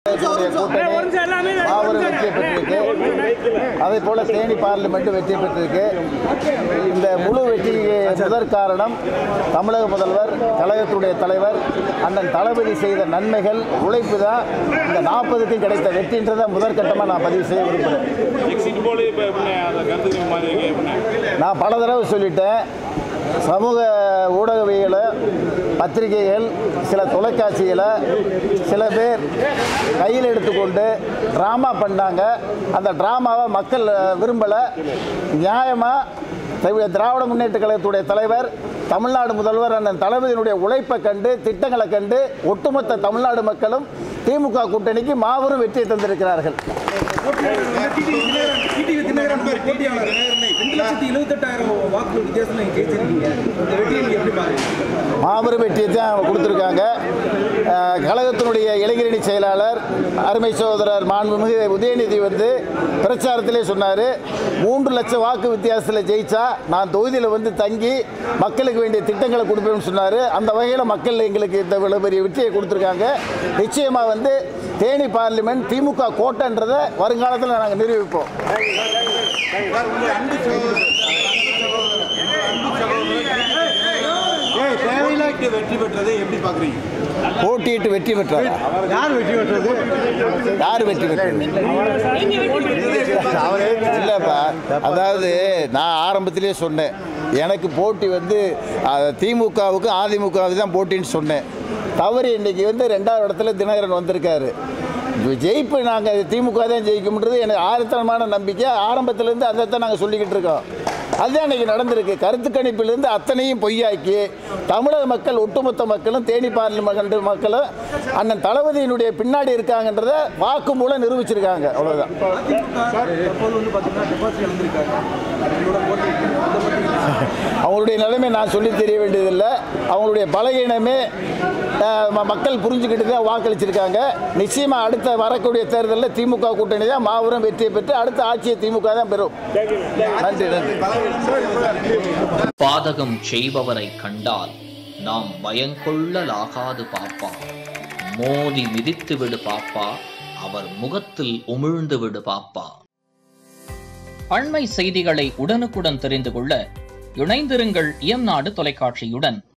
கழகத்தினுடைய கூட்டணி மாபெரும் வெற்றி பெற்றிருக்கு அதே போல தேனி பார்லிமெண்ட் வெற்றி பெற்றிருக்கு இந்த முழு வெற்றிக்கு முதற் காரணம் தமிழக முதல்வர் கழகத்துடைய தலைவர் அண்ணன் தளபதி செய்த நன்மைகள் உழைப்பு தான் இந்த நாற்பதுக்கும் கிடைத்த வெற்றின்றதை முதற்கட்டமாக நான் பதிவு செய்ய விரும்புகிறேன் எக்ஸிட் போல இப்போ எப்படிண்ணே அந்த கருத்துக்கு மாதிரி எப்படிண்ணே நான் பல தடவை சொல்லிட்டேன் சமூக ஊடகவியலை பத்திரிகைகள் சில தொலைக்காட்சிகளை சில பேர் கையில் எடுத்துக்கொண்டு ட்ராமா பண்ணாங்க அந்த ட்ராமாவை மக்கள் விரும்பலை நியாயமாக திராவிட முன்னேற்ற கழகத்துடைய தலைவர் தமிழ்நாடு முதல்வர் அண்ணன் தளபதியினுடைய உழைப்பை கண்டு திட்டங்களை கண்டு ஒட்டுமொத்த தமிழ்நாடு மக்களும் திமுக கூட்டணிக்கு மாபெரும் வெற்றியை தந்திருக்கிறார்கள் டிடிவி தினகரன் போட்டியாளர் ரெண்டு லட்சத்தி எழுபத்தெட்டாயிரம் வாக்கு வித்தியாசம் நீங்க ஜெயிச்சிருக்கீங்க இந்த வெற்றியை நீங்க எப்படி பாருங்க மாபெரும் வெற்றியை தான் கொடுத்துருக்காங்க அஹ், கழகத்தினுடைய இளைஞரணி செயலாளர் அருமை சகோதரர் மாண்புமிகு உதயநிதி வந்து பிரச்சாரத்திலே சொன்னார் மூன்று லட்சம் வாக்கு வித்தியாசத்தில் ஜெயிச்சா நான் தொகுதியில் வந்து தங்கி மக்களுக்கு வேண்டிய திட்டங்களை கொடுப்பேன்னு சொன்னார் அந்த வகையில் மக்கள் எங்களுக்கு இந்த இவ்வளவு பெரிய வெற்றியை கொடுத்துருக்காங்க நிச்சயமாக வந்து தேனி பார்லிமெண்ட் திமுக கோட்டைன்றதை வருங்காலத்தில் நாங்கள் நிரூபிப்போம் வெற்றி பெற்றதை எப்படி பாக்குறீங்க போட்டியிட்டு வெற்றி பெற்றார் யார் வெற்றி பெற்றது யார் வெற்றி பெற்றது இல்லைப்பா அதாவது நான் ஆரம்பத்திலே சொன்னேன் எனக்கு போட்டி வந்து அஹ், திமுகவுக்கு அதிமுகவுக்கு தான் போட்டின்னு சொன்னேன் தவறு இன்னைக்கு வந்து ரெண்டாவது இடத்துல தினகரன் வந்திருக்காரு ஜெயிப்பு நாங்கள் திமுக தான் ஜெயிக்கும்ன்றது எனக்கு ஆழத்தனமான நம்பிக்கை ஆரம்பத்திலேருந்து அதை தான் நாங்கள் சொல்லிக்கிட்டு இருக்கோம் அதுதான் இன்னைக்கு நடந்திருக்கு கருத்து கணிப்பிலிருந்து அத்தனையும் பொய்யாக்கி தமிழக மக்கள் ஒட்டுமொத்த மக்களும் தேனி பார்லிமெண்ட் மக்களும் அண்ணன் தளபதியினுடைய பின்னாடி இருக்காங்கன்றத வாக்கு மூலம் நிரூபிச்சிருக்காங்க அவ்வளோதான் தற்போது வந்து பாத்தீங்கன்னா டெபாசிட் இழந்திருக்காங்க உங்களோட போட்டி அதை பத்தி அவங்களுடைய நிலைமை நான் சொல்லி தெரிய வேண்டியதில்லை அவங்களுடைய பலகீனமே அஹ், ம- மக்கள் புரிஞ்சுக்கிட்டு தான் வாக்களிச்சிருக்காங்க நிச்சயமாக அடுத்த வரக்கூடிய தேர்தலில் திமுக கூட்டணி தான் மாபெரும் வெற்றியை பெற்று அடுத்த ஆட்சியை திமுக தான் பெறும் நன்றி நன்றி பாதகம் செய்பவரை கண்டால் நாம் பயங்கொள்ளலாகாது பாப்பா மோதி மிதித்து விடு பாப்பா அவர் முகத்தில் உமிழ்ந்து விடு பாப்பா அண்மை செய்திகளை உடனுக்குடன் தெரிந்து கொள்ள இணைந்திருங்கள் இயம்நாடு தொலைக்காட்சியுடன்